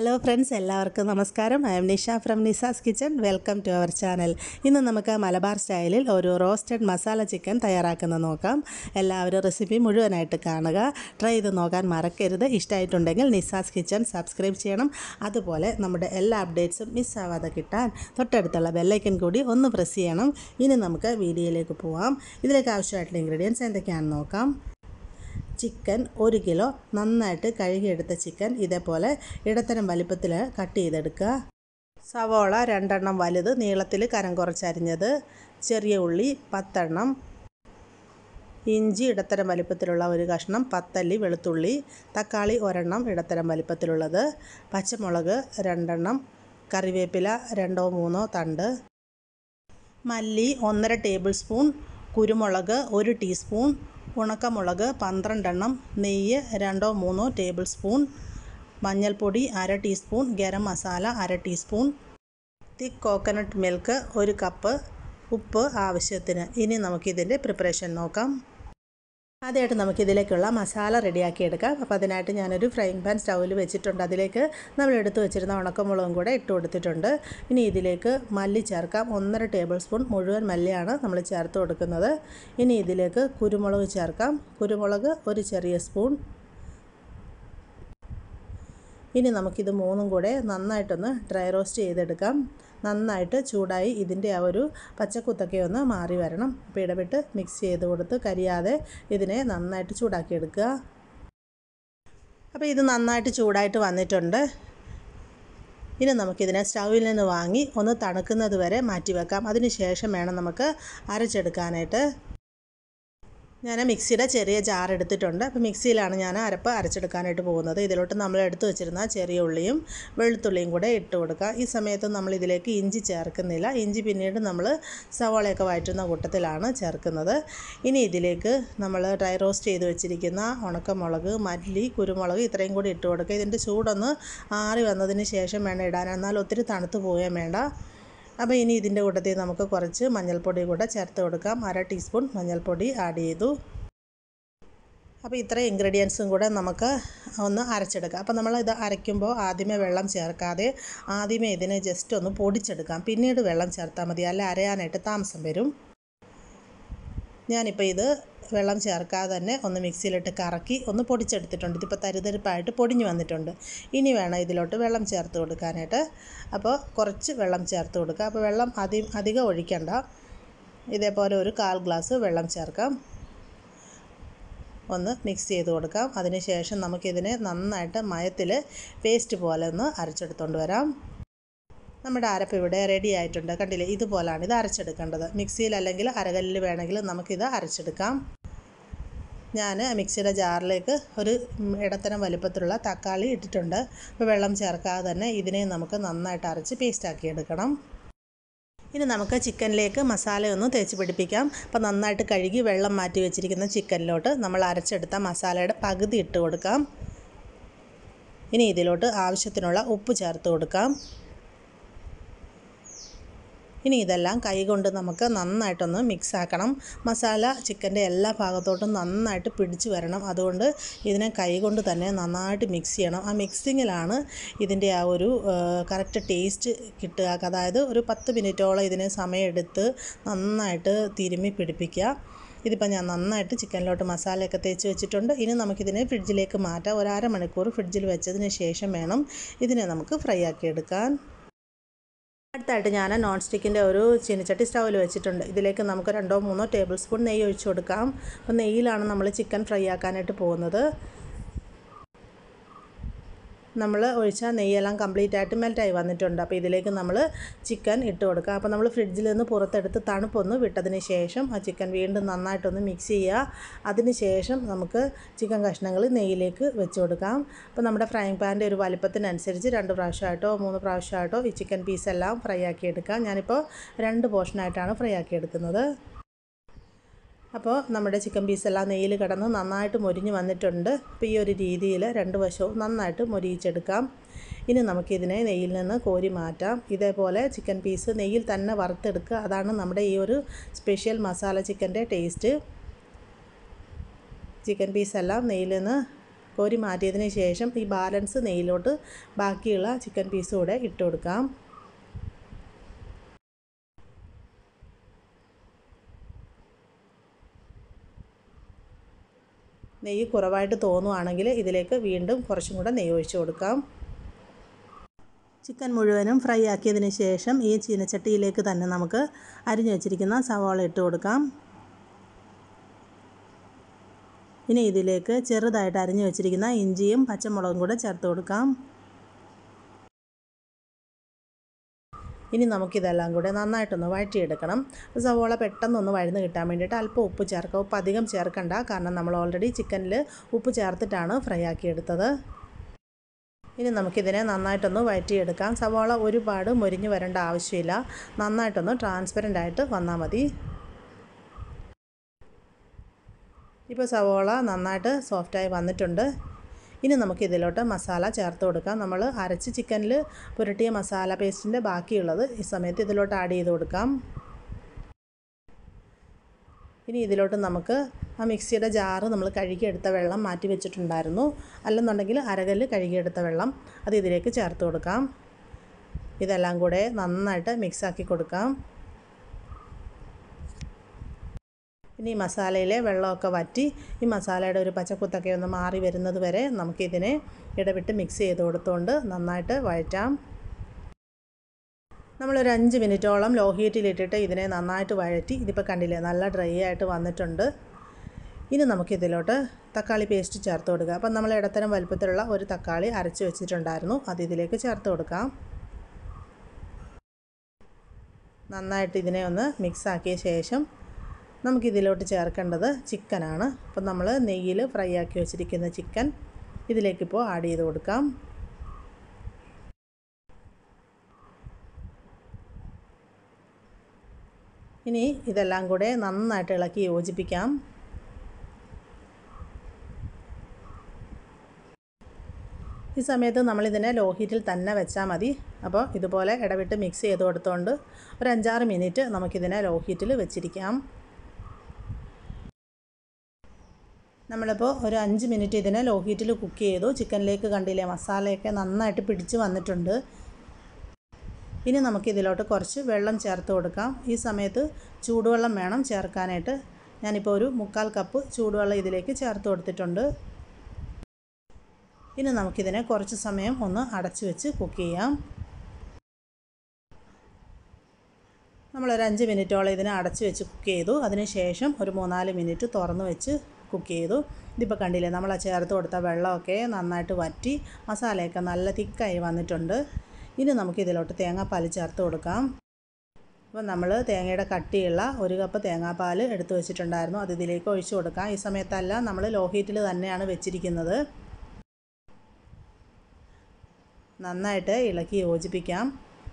hello friends എല്ലാവർക്കും നമസ്കാരം I am Nisha from Nisa's kitchen welcome to our channel ഇന്ന് നമുക്ക് മലബാർ സ്റ്റൈലിൽ ഒരു റോസ്റ്റഡ് മസാല ചിക്കൻ തയ്യാറാക്കുന്നത് നോക്കാം എല്ലാവരും റെസിപ്പി മുഴുവനായിട്ട് കാണുക ട്രൈ ചെയ്ത് നോക്കാൻ മറക്കരുത് ഇഷ്ടമായിട്ടുണ്ടെങ്കിൽ നിസാസ് കിച്ചൺ സബ്സ്ക്രൈബ് ചെയ്യണം അതുപോലെ നമ്മുടെ എല്ലാ അപ്ഡേറ്റ്സും മിസ്സാവാതെ കിട്ടാൻ തൊട്ടടുത്തുള്ള ബെല്ലൈക്കൻ കൂടി ഒന്ന് പ്രസ് ചെയ്യണം ഇനി നമുക്ക് വീഡിയോയിലേക്ക് പോവാം ഇതിലേക്ക് ആവശ്യമായിട്ടുള്ള ഇൻഗ്രീഡിയൻസ് എന്തൊക്കെയാണെന്ന് നോക്കാം ചിക്കൻ ഒരു കിലോ നന്നായിട്ട് കഴുകിയെടുത്ത ചിക്കൻ ഇതേപോലെ ഇടത്തരം വലിപ്പത്തിൽ കട്ട് ചെയ്തെടുക്കുക സവോള രണ്ടെണ്ണം വലുത് നീളത്തിൽ കനം കുറച്ചരിഞ്ഞത് ചെറിയ ഉള്ളി പത്തെണ്ണം ഇഞ്ചി ഇടത്തരം വലിപ്പത്തിലുള്ള ഒരു കഷ്ണം പത്തല്ലി വെളുത്തുള്ളി തക്കാളി ഒരെണ്ണം ഇടത്തരം വലിപ്പത്തിലുള്ളത് പച്ചമുളക് രണ്ടെണ്ണം കറിവേപ്പില രണ്ടോ മൂന്നോ തണ്ട് മല്ലി ഒന്നര ടേബിൾ സ്പൂൺ കുരുമുളക് ഒരു ടീസ്പൂൺ ഉണക്കമുളക് പന്ത്രണ്ടെണ്ണം നെയ്യ് രണ്ടോ മൂന്നോ ടേബിൾ സ്പൂൺ മഞ്ഞൾപ്പൊടി അര ടീസ്പൂൺ ഗരം മസാല അര ടീസ്പൂൺ തിക്ക് കോക്കനട്ട് മിൽക്ക് ഒരു കപ്പ് ഉപ്പ് ആവശ്യത്തിന് ഇനി നമുക്കിതിൻ്റെ പ്രിപ്പറേഷൻ നോക്കാം ആദ്യമായിട്ട് നമുക്കിതിലേക്കുള്ള മസാല റെഡിയാക്കി എടുക്കാം അപ്പോൾ അതിനായിട്ട് ഞാനൊരു ഫ്രൈങ് പാൻ സ്റ്റൗവിൽ വെച്ചിട്ടുണ്ട് അതിലേക്ക് നമ്മൾ എടുത്തു വെച്ചിരുന്ന ഉണക്കമുളകും കൂടെ ഇട്ട് കൊടുത്തിട്ടുണ്ട് ഇനി ഇതിലേക്ക് മല്ലി ചേർക്കാം ഒന്നര ടേബിൾ സ്പൂൺ മുഴുവൻ മല്ലിയാണ് നമ്മൾ ചേർത്ത് കൊടുക്കുന്നത് ഇനി ഇതിലേക്ക് കുരുമുളക് ചേർക്കാം കുരുമുളക് ഒരു ചെറിയ സ്പൂൺ ഇനി നമുക്കിത് മൂന്നും കൂടെ നന്നായിട്ടൊന്ന് ഡ്രൈ റോസ്റ്റ് ചെയ്തെടുക്കാം നന്നായിട്ട് ചൂടായി ഇതിൻ്റെ ആ ഒരു പച്ചക്കുത്തൊക്കെ ഒന്ന് മാറി വരണം അപ്പോൾ ഇടവിട്ട് മിക്സ് ചെയ്ത് കൊടുത്ത് കരിയാതെ ഇതിനെ നന്നായിട്ട് ചൂടാക്കിയെടുക്കുക അപ്പോൾ ഇത് നന്നായിട്ട് ചൂടായിട്ട് വന്നിട്ടുണ്ട് ഇനി നമുക്കിതിനെ സ്റ്റൗവിൽ നിന്ന് വാങ്ങി ഒന്ന് തണുക്കുന്നത് വരെ മാറ്റി വെക്കാം അതിന് ശേഷം വേണം നമുക്ക് അരച്ചെടുക്കാനായിട്ട് ഞാൻ മിക്സിയുടെ ചെറിയ ജാർ എടുത്തിട്ടുണ്ട് അപ്പോൾ മിക്സിയിലാണ് ഞാൻ അരപ്പ് അരച്ചെടുക്കാനായിട്ട് പോകുന്നത് ഇതിലോട്ട് നമ്മൾ എടുത്തു വെച്ചിരുന്ന ചെറിയ ഉള്ളിയും വെളുത്തുള്ളിയും കൂടെ ഇട്ട് കൊടുക്കുക ഈ സമയത്ത് നമ്മൾ ഇതിലേക്ക് ഇഞ്ചി ചേർക്കുന്നില്ല ഇഞ്ചി പിന്നീട് നമ്മൾ സവാളയൊക്കെ വഴറ്റുന്ന കൂട്ടത്തിലാണ് ചേർക്കുന്നത് ഇനി ഇതിലേക്ക് നമ്മൾ ഡ്രൈ റോസ്റ്റ് ചെയ്ത് വെച്ചിരിക്കുന്ന ഉണക്കമുളക് മല്ലി കുരുമുളക് ഇത്രയും കൂടി ഇട്ട് കൊടുക്കുക ഇതിൻ്റെ ചൂടൊന്ന് ആറി വന്നതിന് ശേഷം വേണം ഇടാൻ എന്നാൽ ഒത്തിരി തണുത്ത് പോവുകയും വേണ്ട അപ്പോൾ ഇനി ഇതിൻ്റെ കൂട്ടത്തിൽ നമുക്ക് കുറച്ച് മഞ്ഞൾപ്പൊടി കൂടെ ചേർത്ത് കൊടുക്കാം അര ടീസ്പൂൺ മഞ്ഞൾപ്പൊടി ആഡ് ചെയ്തു അപ്പോൾ ഇത്രയും ഇൻഗ്രീഡിയൻസും കൂടെ നമുക്ക് ഒന്ന് അരച്ചെടുക്കാം അപ്പോൾ നമ്മൾ ഇത് അരയ്ക്കുമ്പോൾ ആദ്യമേ വെള്ളം ചേർക്കാതെ ആദ്യമേ ഇതിനെ ജസ്റ്റ് ഒന്ന് പൊടിച്ചെടുക്കാം പിന്നീട് വെള്ളം ചേർത്താൽ മതി അല്ല അരയാനായിട്ട് താമസം വരും ഞാനിപ്പോൾ ഇത് വെള്ളം ചേർക്കാതെ തന്നെ ഒന്ന് മിക്സിയിലിട്ട് കറക്കി ഒന്ന് പൊടിച്ചെടുത്തിട്ടുണ്ട് ഇതിപ്പോൾ തരിതരിപ്പായിട്ട് പൊടിഞ്ഞു വന്നിട്ടുണ്ട് ഇനി വേണം ഇതിലോട്ട് വെള്ളം ചേർത്ത് കൊടുക്കാനായിട്ട് അപ്പോൾ കുറച്ച് വെള്ളം ചേർത്ത് കൊടുക്കുക അപ്പോൾ വെള്ളം അധി അധികം ഒഴിക്കണ്ട ഇതേപോലെ ഒരു കാൽ ഗ്ലാസ് വെള്ളം ചേർക്കാം ഒന്ന് മിക്സ് ചെയ്ത് കൊടുക്കാം അതിനുശേഷം നമുക്കിതിനെ നന്നായിട്ട് മയത്തിൽ പേസ്റ്റ് പോലെ ഒന്ന് അരച്ചെടുത്തുകൊണ്ട് വരാം നമ്മുടെ അരപ്പ് ഇവിടെ റെഡി ആയിട്ടുണ്ട് കണ്ടില്ലേ ഇതുപോലാണ് ഇത് അരച്ചെടുക്കേണ്ടത് മിക്സിയിൽ അല്ലെങ്കിൽ അരകല്ലിൽ വേണമെങ്കിൽ നമുക്കിത് അരച്ചെടുക്കാം ഞാൻ മിക്സിയുടെ ജാറിലേക്ക് ഒരു ഇടത്തരം വലുപ്പത്തിലുള്ള തക്കാളി ഇട്ടിട്ടുണ്ട് അപ്പോൾ വെള്ളം ചേർക്കാതെ തന്നെ ഇതിനെ നമുക്ക് നന്നായിട്ട് അരച്ച് പേസ്റ്റാക്കി എടുക്കണം ഇനി നമുക്ക് ചിക്കനിലേക്ക് മസാലയൊന്ന് തേച്ച് പിടിപ്പിക്കാം അപ്പോൾ നന്നായിട്ട് കഴുകി വെള്ളം മാറ്റി വെച്ചിരിക്കുന്ന ചിക്കനിലോട്ട് നമ്മൾ അരച്ചെടുത്ത മസാലയുടെ പകുതി ഇട്ട് കൊടുക്കാം ഇനി ഇതിലോട്ട് ആവശ്യത്തിനുള്ള ഉപ്പ് ചേർത്ത് കൊടുക്കാം ഇനി ഇതെല്ലാം കൈകൊണ്ട് നമുക്ക് നന്നായിട്ടൊന്ന് മിക്സ് ആക്കണം മസാല ചിക്കൻ്റെ എല്ലാ ഭാഗത്തോട്ടും നന്നായിട്ട് പിടിച്ചു വരണം അതുകൊണ്ട് ഇതിനെ കൈകൊണ്ട് തന്നെ നന്നായിട്ട് മിക്സ് ചെയ്യണം ആ മിക്സിങ്ങിലാണ് ഇതിൻ്റെ ആ ഒരു കറക്റ്റ് ടേസ്റ്റ് കിട്ടുക അതായത് ഒരു പത്ത് മിനിറ്റോളം ഇതിനെ സമയമെടുത്ത് നന്നായിട്ട് തിരുമ്മി പിടിപ്പിക്കുക ഇതിപ്പോൾ ഞാൻ നന്നായിട്ട് ചിക്കനിലോട്ട് മസാലയൊക്കെ തേച്ച് വെച്ചിട്ടുണ്ട് ഇനി നമുക്കിതിനെ ഫ്രിഡ്ജിലേക്ക് മാറ്റാം ഒരു അരമണിക്കൂർ ഫ്രിഡ്ജിൽ വെച്ചതിന് ശേഷം വേണം ഇതിനെ നമുക്ക് ഫ്രൈ ആക്കി എടുക്കാൻ അടുത്തായിട്ട് ഞാൻ നോൺ സ്റ്റിക്കിൻ്റെ ഒരു ചീനച്ചട്ടി സ്റ്റൗവിൽ വെച്ചിട്ടുണ്ട് ഇതിലേക്ക് നമുക്ക് രണ്ടോ മൂന്നോ ടേബിൾ സ്പൂൺ നെയ്യ് ഒഴിച്ചു കൊടുക്കാം അപ്പോൾ നെയ്യിലാണ് നമ്മൾ ചിക്കൻ ഫ്രൈ ആക്കാനായിട്ട് പോകുന്നത് നമ്മൾ ഒഴിച്ച നെയ്യെല്ലാം കംപ്ലീറ്റ് ആയിട്ട് മെൽറ്റായി വന്നിട്ടുണ്ട് അപ്പോൾ ഇതിലേക്ക് നമ്മൾ ചിക്കൻ ഇട്ട് കൊടുക്കുക അപ്പോൾ നമ്മൾ ഫ്രിഡ്ജിൽ നിന്ന് പുറത്തെടുത്ത് തണുപ്പൊന്ന് വിട്ടതിന് ശേഷം ആ ചിക്കൻ വീണ്ടും നന്നായിട്ടൊന്ന് മിക്സ് ചെയ്യുക അതിന് ശേഷം നമുക്ക് ചിക്കൻ കഷ്ണങ്ങൾ നെയ്യിലേക്ക് വെച്ച് കൊടുക്കാം അപ്പോൾ നമ്മുടെ ഫ്രൈങ് പാൻ്റെ ഒരു വലിപ്പത്തിനനുസരിച്ച് രണ്ട് പ്രാവശ്യമായിട്ടോ മൂന്ന് പ്രാവശ്യമായിട്ടോ ഈ ചിക്കൻ പീസെല്ലാം ഫ്രൈ ആക്കി എടുക്കാം ഞാനിപ്പോൾ രണ്ട് പോർഷനായിട്ടാണ് ഫ്രൈ ആക്കി എടുക്കുന്നത് അപ്പോൾ നമ്മുടെ ചിക്കൻ പീസെല്ലാം നെയ്യിൽ കിടന്ന് നന്നായിട്ട് മൊരിഞ്ഞ് വന്നിട്ടുണ്ട് അപ്പോൾ ഈ ഒരു രീതിയിൽ രണ്ട് വശവും നന്നായിട്ട് മൊരിയിച്ചെടുക്കാം ഇനി നമുക്കിതിനെ നെയ്യിൽ നിന്ന് കോരി മാറ്റാം ഇതേപോലെ ചിക്കൻ പീസ് നെയ്യിൽ തന്നെ വറുത്തെടുക്കുക അതാണ് നമ്മുടെ ഈ ഒരു സ്പെഷ്യൽ മസാല ചിക്കൻ്റെ ടേസ്റ്റ് ചിക്കൻ പീസെല്ലാം നെയ്യിൽ നിന്ന് കോരി മാറ്റിയതിന് ശേഷം ഈ ബാലൻസ് നെയ്യിലോട്ട് ബാക്കിയുള്ള ചിക്കൻ പീസും കൂടെ ഇട്ട് കൊടുക്കാം നെയ്യ് കുറവായിട്ട് തോന്നുവാണെങ്കിൽ ഇതിലേക്ക് വീണ്ടും കുറച്ചും കൂടെ നെയ്യ് ഒഴിച്ച് കൊടുക്കാം ചിക്കൻ മുഴുവനും ഫ്രൈ ആക്കിയതിന് ശേഷം ഈ ചീനച്ചട്ടിയിലേക്ക് തന്നെ നമുക്ക് അരിഞ്ഞു വെച്ചിരിക്കുന്ന സവാള ഇട്ട് കൊടുക്കാം ഇനി ഇതിലേക്ക് ചെറുതായിട്ട് അരിഞ്ഞു വെച്ചിരിക്കുന്ന ഇഞ്ചിയും പച്ചമുളകും കൂടെ ചേർത്ത് കൊടുക്കാം ഇനി നമുക്കിതെല്ലാം കൂടെ നന്നായിട്ടൊന്ന് വഴറ്റിയെടുക്കണം സവോള പെട്ടെന്നൊന്ന് വഴന്ന് കിട്ടാൻ വേണ്ടിയിട്ട് അല്പം ഉപ്പ് ചേർക്കുക ഉപ്പ് അധികം ചേർക്കണ്ട കാരണം നമ്മൾ ഓൾറെഡി ചിക്കനിൽ ഉപ്പ് ചേർത്തിട്ടാണ് ഫ്രൈ ആക്കിയെടുത്തത് ഇനി നമുക്കിതിനെ നന്നായിട്ടൊന്ന് വഴറ്റിയെടുക്കാം സവാള ഒരുപാട് മൊരിഞ്ഞ് വരേണ്ട ആവശ്യമില്ല നന്നായിട്ടൊന്ന് ട്രാൻസ്പെറൻ്റ് ആയിട്ട് വന്നാൽ മതി ഇപ്പോൾ സവോള നന്നായിട്ട് സോഫ്റ്റായി വന്നിട്ടുണ്ട് ഇനി നമുക്ക് ഇതിലോട്ട് മസാല ചേർത്ത് കൊടുക്കാം നമ്മൾ അരച്ച് ചിക്കനിൽ പുരട്ടിയ മസാല പേസ്റ്റിൻ്റെ ബാക്കിയുള്ളത് ഈ സമയത്ത് ഇതിലോട്ട് ആഡ് ചെയ്ത് കൊടുക്കാം ഇനി ഇതിലോട്ട് നമുക്ക് ആ മിക്സിയുടെ ജാറ് നമ്മൾ കഴുകിയെടുത്ത വെള്ളം മാറ്റി വെച്ചിട്ടുണ്ടായിരുന്നു അല്ലെന്നുണ്ടെങ്കിൽ അരകല്ല് കഴുകിയെടുത്ത വെള്ളം അത് ഇതിലേക്ക് ചേർത്ത് കൊടുക്കാം ഇതെല്ലാം കൂടെ നന്നായിട്ട് മിക്സാക്കി കൊടുക്കാം ഇനി മസാലയിലെ വെള്ളമൊക്കെ വറ്റി ഈ മസാലയുടെ ഒരു പച്ചക്കുത്തൊക്കെ ഒന്ന് മാറി വരുന്നത് വരെ നമുക്കിതിനെ ഇടവിട്ട് മിക്സ് ചെയ്ത് കൊടുത്തുകൊണ്ട് നന്നായിട്ട് വഴറ്റാം നമ്മളൊരു അഞ്ച് മിനിറ്റോളം ലോ ഹീറ്റിലിട്ടിട്ട് ഇതിനെ നന്നായിട്ട് വഴറ്റി ഇതിപ്പോൾ കണ്ടില്ലേ നല്ല ഡ്രൈ ആയിട്ട് വന്നിട്ടുണ്ട് ഇനി നമുക്കിതിലോട്ട് തക്കാളി പേസ്റ്റ് ചേർത്ത് കൊടുക്കുക അപ്പം നമ്മൾ ഇടത്തരം വലുപ്പത്തിലുള്ള ഒരു തക്കാളി അരച്ച് വെച്ചിട്ടുണ്ടായിരുന്നു അത് ഇതിലേക്ക് ചേർത്ത് കൊടുക്കാം നന്നായിട്ട് ഇതിനെ ഒന്ന് മിക്സ് ആക്കിയ ശേഷം നമുക്കിതിലോട്ട് ചേർക്കേണ്ടത് ചിക്കനാണ് അപ്പം നമ്മൾ നെയ്യിൽ ഫ്രൈ ആക്കി വെച്ചിരിക്കുന്ന ചിക്കൻ ഇതിലേക്കിപ്പോൾ ആഡ് ചെയ്ത് കൊടുക്കാം ഇനി ഇതെല്ലാം കൂടെ നന്നായിട്ട് ഇളക്കി യോജിപ്പിക്കാം ഈ സമയത്ത് നമ്മളിതിനെ ലോ ഹീറ്റിൽ തന്നെ വെച്ചാൽ മതി അപ്പോൾ ഇതുപോലെ ഇടവിട്ട് മിക്സ് ചെയ്ത് കൊടുത്തുകൊണ്ട് ഒരു അഞ്ചാറ് മിനിറ്റ് നമുക്കിതിനെ ലോ ഹീറ്റിൽ വെച്ചിരിക്കാം നമ്മളിപ്പോൾ ഒരു അഞ്ച് മിനിറ്റ് ഇതിനെ ലോ ഹീറ്റിൽ കുക്ക് ചെയ്തു ചിക്കനിലേക്ക് കണ്ടില്ലേ മസാലയൊക്കെ നന്നായിട്ട് പിടിച്ച് വന്നിട്ടുണ്ട് ഇനി നമുക്കിതിലോട്ട് കുറച്ച് വെള്ളം ചേർത്ത് കൊടുക്കാം ഈ സമയത്ത് ചൂടുവെള്ളം വേണം ചേർക്കാനായിട്ട് ഞാനിപ്പോൾ ഒരു മുക്കാൽ കപ്പ് ചൂടുവെള്ളം ഇതിലേക്ക് ചേർത്ത് കൊടുത്തിട്ടുണ്ട് ഇനി നമുക്കിതിനെ കുറച്ച് സമയം ഒന്ന് അടച്ചു വെച്ച് കുക്ക് ചെയ്യാം നമ്മളൊരു അഞ്ച് മിനിറ്റോളം ഇതിനെ അടച്ചു വെച്ച് കുക്ക് ചെയ്തു അതിനുശേഷം ഒരു മൂന്നാല് മിനിറ്റ് തുറന്ന് വെച്ച് കുക്ക് ചെയ്തു ഇതിപ്പോൾ കണ്ടില്ലേ നമ്മൾ ആ ചേർത്ത് കൊടുത്ത വെള്ളമൊക്കെ നന്നായിട്ട് വറ്റി മസാലയൊക്കെ നല്ല തിക്കായി വന്നിട്ടുണ്ട് ഇനി നമുക്കിതിലോട്ട് തേങ്ങാപ്പാൽ ചേർത്ത് കൊടുക്കാം അപ്പോൾ നമ്മൾ തേങ്ങയുടെ കട്ടിയുള്ള ഒരു കപ്പ് തേങ്ങാപ്പാൽ എടുത്തു വെച്ചിട്ടുണ്ടായിരുന്നു അത് ഇതിലേക്ക് ഒഴിച്ചു കൊടുക്കാം ഈ സമയത്തല്ല നമ്മൾ ലോ ഹീറ്റിൽ തന്നെയാണ് വെച്ചിരിക്കുന്നത് നന്നായിട്ട് ഇളക്കി യോജിപ്പിക്കാം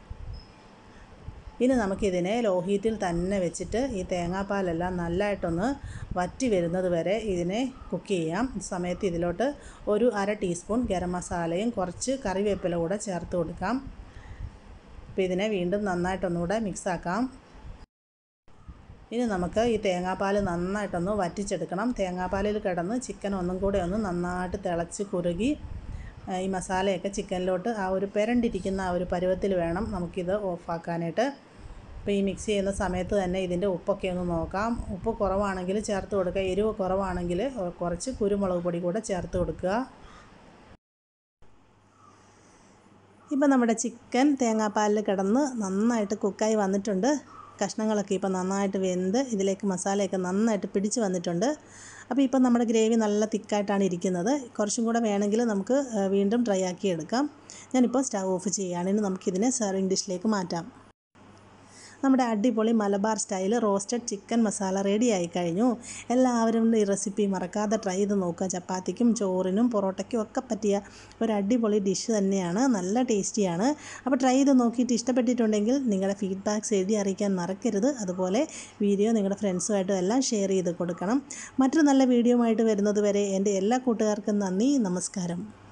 ഇനി നമുക്കിതിനെ ലോ ഹീറ്റിൽ തന്നെ വെച്ചിട്ട് ഈ തേങ്ങാപ്പാലെല്ലാം നല്ലതായിട്ടൊന്ന് വറ്റി വരുന്നത് വരെ ഇതിനെ കുക്ക് ചെയ്യാം ഈ സമയത്ത് ഇതിലോട്ട് ഒരു അര ടീസ്പൂൺ ഗരം മസാലയും കുറച്ച് കറിവേപ്പില കൂടെ ചേർത്ത് കൊടുക്കാം അപ്പോൾ ഇതിനെ വീണ്ടും നന്നായിട്ടൊന്നുകൂടെ മിക്സാക്കാം ഇനി നമുക്ക് ഈ തേങ്ങാപ്പാൽ നന്നായിട്ടൊന്ന് വറ്റിച്ചെടുക്കണം തേങ്ങാപ്പാലിൽ കിടന്ന് ചിക്കൻ ഒന്നും കൂടെ ഒന്ന് നന്നായിട്ട് തിളച്ച് കുറുകി ഈ മസാലയൊക്കെ ചിക്കനിലോട്ട് ആ ഒരു പെരണ്ടിരിക്കുന്ന ആ ഒരു പരുവത്തിൽ വേണം നമുക്കിത് ഓഫാക്കാനായിട്ട് അപ്പോൾ ഈ മിക്സ് ചെയ്യുന്ന സമയത്ത് തന്നെ ഇതിൻ്റെ ഉപ്പൊക്കെ ഒന്ന് നോക്കാം ഉപ്പ് കുറവാണെങ്കിൽ ചേർത്ത് കൊടുക്കുക എരിവ് കുറവാണെങ്കിൽ കുറച്ച് കുരുമുളക് പൊടി കൂടെ ചേർത്ത് കൊടുക്കുക ഇപ്പം നമ്മുടെ ചിക്കൻ തേങ്ങാപ്പാലിൽ കിടന്ന് നന്നായിട്ട് കുക്കായി വന്നിട്ടുണ്ട് കഷ്ണങ്ങളൊക്കെ ഇപ്പോൾ നന്നായിട്ട് വെന്ത് ഇതിലേക്ക് മസാലയൊക്കെ നന്നായിട്ട് പിടിച്ച് വന്നിട്ടുണ്ട് അപ്പോൾ ഇപ്പം നമ്മുടെ ഗ്രേവി നല്ല തിക്കായിട്ടാണ് ഇരിക്കുന്നത് കുറച്ചും കൂടെ വേണമെങ്കിൽ നമുക്ക് വീണ്ടും ഡ്രൈ ആക്കി എടുക്കാം ഞാനിപ്പോൾ സ്റ്റവ് ഓഫ് ചെയ്യുകയാണ് ഇനി നമുക്കിതിനെ സെർവിങ് ഡിഷിലേക്ക് മാറ്റാം നമ്മുടെ അടിപൊളി Malabar style roasted chicken masala ready ആയി കഴിഞ്ഞു എല്ലാവരും ഈ റെസിപ്പി മറക്കാതെ ട്രൈ ചെയ്ത് നോക്കുക ചപ്പാത്തിക്കും ചോറിനും പൊറോട്ടയ്ക്കും ഒക്കെ പറ്റിയ ഒരു അടിപൊളി ഡിഷ് തന്നെയാണ് നല്ല ടേസ്റ്റിയാണ് അപ്പോൾ ട്രൈ ചെയ്ത് നോക്കിയിട്ട് ഇഷ്ടപ്പെട്ടിട്ടുണ്ടെങ്കിൽ നിങ്ങളുടെ ഫീഡ്ബാക്ക്സ് എഴുതി അറിയിക്കാൻ മറക്കരുത് അതുപോലെ വീഡിയോ നിങ്ങളുടെ ഫ്രണ്ട്സുമായിട്ടും എല്ലാം ഷെയർ ചെയ്ത് കൊടുക്കണം മറ്റൊരു നല്ല വീഡിയോ ആയിട്ട് വരുന്നത് വരെ എൻ്റെ എല്ലാ കൂട്ടുകാർക്കും നന്ദി നമസ്കാരം